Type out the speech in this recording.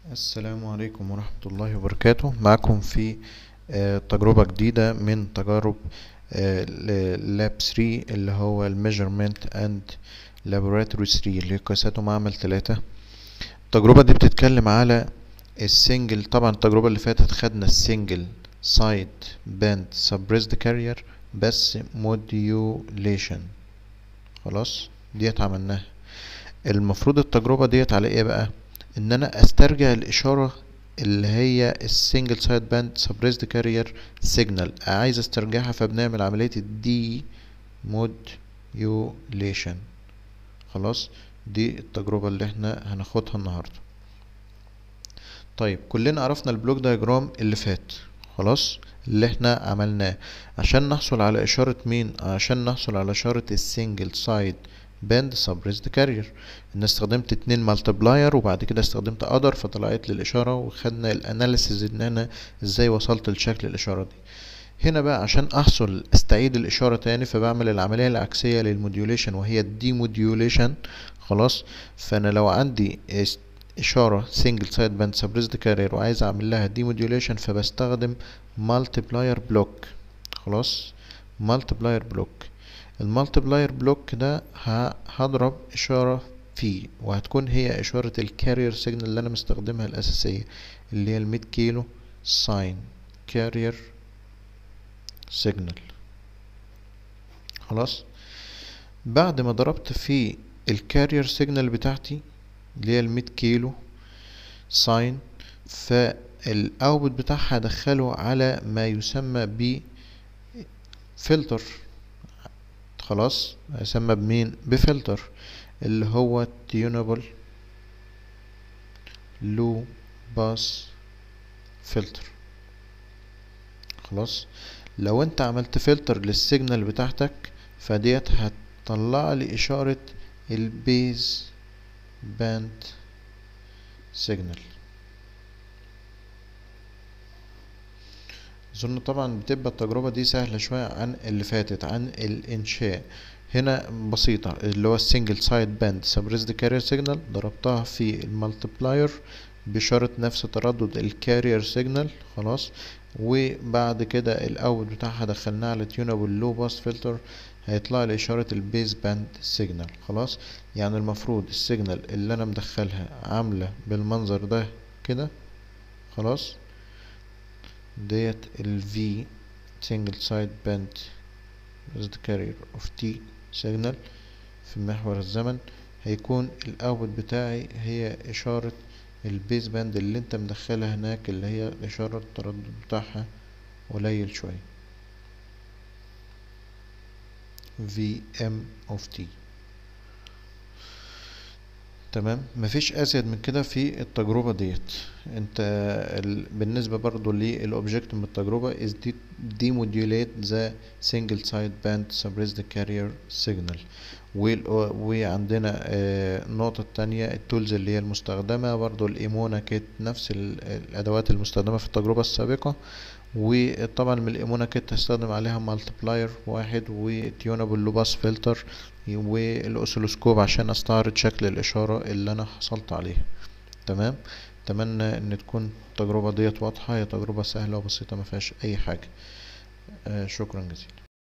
السلام عليكم ورحمة الله وبركاته معكم في آه، تجربة جديدة من تجارب لاب 3 اللي هو الميجرمنت اند لابوراتوري 3 اللي هي قياسات معمل 3 التجربة دي بتتكلم على السنجل طبعا التجربة اللي فاتت خدنا السنجل سايد باند سبريسد كارير بس موديوليشن خلاص ديت عملناها المفروض التجربة ديت على ايه بقى ان انا استرجع الاشارة اللي هي السنجل سايد باند سبريسد كارير سيجنال عايز استرجعها فبنعمل عملية الدي موديوليشن خلاص دي التجربة اللي احنا هناخدها النهاردة طيب كلنا عرفنا البلوك دايجرام اللي فات خلاص اللي احنا عملناه عشان نحصل على اشارة مين عشان نحصل على اشارة السنجل سايد باند سبريسد كارير ان استخدمت اتنين مالتبلاير وبعد كده استخدمت اذر فطلعت لي الاشاره وخدنا الاناليسيز ان انا ازاي وصلت لشكل الاشاره دي هنا بقى عشان احصل استعيد الاشاره تاني فبعمل العمليه العكسيه للموديوليشن وهي الدي موديوليشن خلاص فانا لو عندي اشاره سنجل سايد باند سبريسد كارير وعايز اعمل لها دي موديوليشن فبستخدم مالتبلاير بلوك خلاص مالتبلاير بلوك المالتبلاير بلوك ده هضرب اشارة فيه وهتكون هي اشارة الكارير سيجنال اللي انا مستخدمها الاساسية اللي هي المية كيلو ساين كارير سيجنال خلاص بعد ما ضربت في الكارير سيجنال بتاعتي اللي هي المية كيلو ساين فالاوتبوت بتاعها ادخله على ما يسمى ب فلتر خلاص هيسمى بمين بفلتر اللي هو تيونبل لو باس فلتر خلاص لو انت عملت فلتر للسيجنال بتاعتك فديت هتطلع لي اشارة البيز باند سيجنال اظن طبعا بتبقى التجربة دي سهلة شوية عن اللي فاتت عن الانشاء هنا بسيطة اللي هو السنجل سايد باند سبريسد كارير سيجنال ضربتها في المالتبلاير بشرط نفس تردد الكارير سيجنال خلاص وبعد كده الاوت بتاعها دخلناه على تيونابل لو باس فلتر هيطلع لي اشارة البيز باند سيجنال خلاص يعني المفروض السيجنال اللي انا مدخلها عاملة بالمنظر ده كده خلاص ديت ال V single side band is the carrier of T signal في محور الزمن هيكون الاوتبوت بتاعي هي اشارة البيز باند اللي انت مدخلها هناك اللي هي اشارة التردد بتاعها قليل شوية VM of T تمام مفيش ازيد من كده في التجربه ديت انت ال... بالنسبه برضو للاوبجكت من التجربه is demodulate the single side band suppressed carrier signal وعندنا النقطة التانية التولز اللي هي المستخدمة برضو الايمونا كيت نفس الادوات المستخدمة في التجربة السابقة وطبعا من الايمونا كيت هستخدم عليها مالتبلاير واحد وتيونابل لوباس فلتر والاوسيلوسكوب عشان استعرض شكل الاشارة اللي انا حصلت عليها تمام اتمنى ان تكون التجربة ديت واضحة هي تجربة سهلة وبسيطة مفيهاش اي حاجة آه شكرا جزيلا